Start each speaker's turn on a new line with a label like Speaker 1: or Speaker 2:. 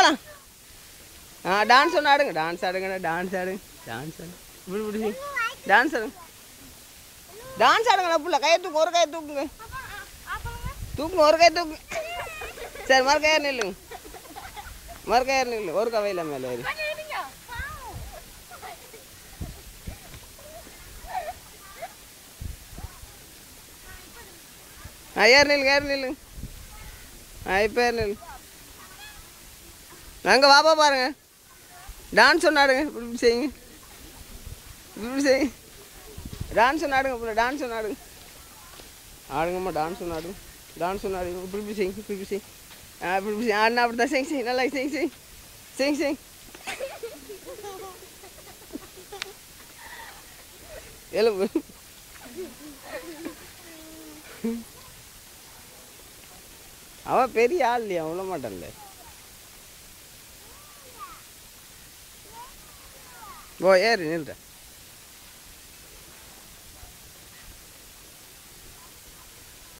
Speaker 1: பார்க்கலாம் ஆ டான்ஸ் ஒன்று ஆடுங்க டான்ஸ் ஆடுங்கடா டான்ஸ் ஆடுங்க டான்ஸ் ஆடுங்க இப்படி இப்படி டான்ஸ் ஆடுங்க டான்ஸ் ஆடுங்கடா புள்ள கையை தூக்கு ஒரு கையை தூக்குங்க தூக்குங்க ஒரு கையை தூக்கு சரி மறு கையார் நில்லுங்க மறு கையார் நில்லு ஒரு கவையில் மேலே ஏறி ஆ ஏறு நில்லுங்க ஏறு நில்லுங்க ஆ இப்போ ஏறு நில்லு அங்கே வாப்பா பாருங்க டான்ஸ் ஒன்று ஆடுங்க இப்படி இப்படி செய்யுங்க இப்படி இப்படி செய்யுங்க டான்ஸ் ஒன்று ஆடுங்க இப்படி டான்ஸ் ஒன்று ஆடுங்க ஆடுங்கம்மா டான்ஸ் ஒன்று ஆடுங்க டான்ஸ் ஒன்று ஆடுங்க இப்படி இப்படி செய்யுங்க இப்படி இப்படி செய்யுங்க ஆ இப்படி இப்படி செய்யுங்க ஆடினா அப்படி தான் செய்யுங்க செய்யுங்க நல்லா செய்யுங்க செய்யுங்க செய்யுங்க செய்யுங்க எலும்பு அவன் பெரிய ஆள் இல்லையா விட மாட்டான்ல ஓ ஏறு நில்ற